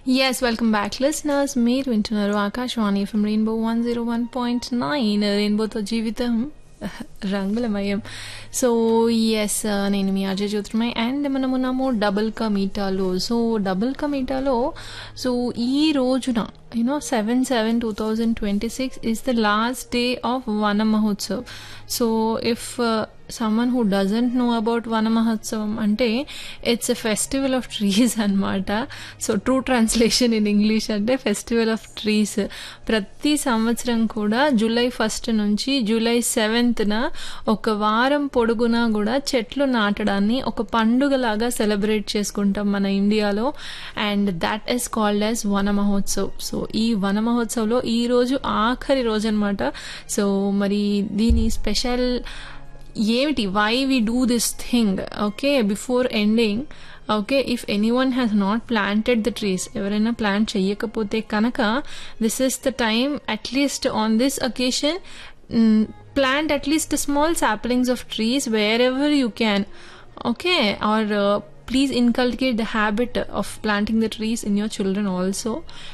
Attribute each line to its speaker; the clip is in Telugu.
Speaker 1: ఎస్ వెల్కమ్ బ్యాక్ లిస్నర్స్ మీరు వింటున్నారు Akashvani FM rainbow one zero one point nine రెయిన్బోతో జీవితం రంగులమయం సో ఎస్ నేను మీ అజయ్ జ్యోతిర్మయ్ అండ్ మనము ఉన్నాము డబుల్ కా మీటాలో సో డబుల్ కా మీటాలో సో ఈ రోజున you know seven seven two thousand twenty six is the last day of Vana Mahotsav so if someone who doesn't know about Vana మహోత్సవం అంటే it's a festival of trees అనమాట so true translation in English అంటే ఫెస్టివల్ ఆఫ్ ట్రీస్ ప్రతి సంవత్సరం కూడా జూలై ఫస్ట్ నుంచి జూలై సెవెంత్న ఒక వారం పొడుగునా కూడా చెట్లు నాటడాన్ని ఒక పండుగలాగా సెలబ్రేట్ చేసుకుంటాం మన ఇండియాలో and that is called as Vana Mahotsav so ఈ వన మహోత్సవ్లో ఈ రోజు ఆఖరి రోజు అనమాట సో మరి దీని స్పెషల్ ఏమిటి why we do this thing okay before ending okay if anyone has not planted the trees ఎవరైనా ప్లాంట్ చెయ్యకపోతే కనుక this is the time atleast on this occasion plant atleast small saplings of trees wherever you can okay or please inculcate the habit of planting the trees in your children also